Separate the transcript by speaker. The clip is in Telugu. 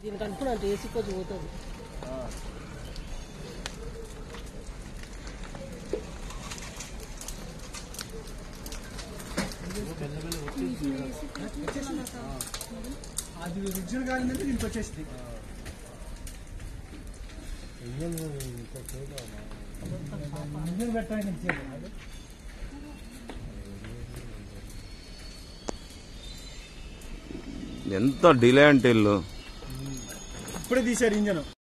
Speaker 1: దీనికి అనుకున్నా ఏసీ కొంచెం పోతుంది
Speaker 2: అది రిజిల్ కాలిందంటే దీనికి వచ్చేసింది ఇంజిన్ పెట్టడానికి
Speaker 3: ఎంత డిలే అంటే ఇల్లు
Speaker 2: ఇప్పుడే తీశారు ఇంజన్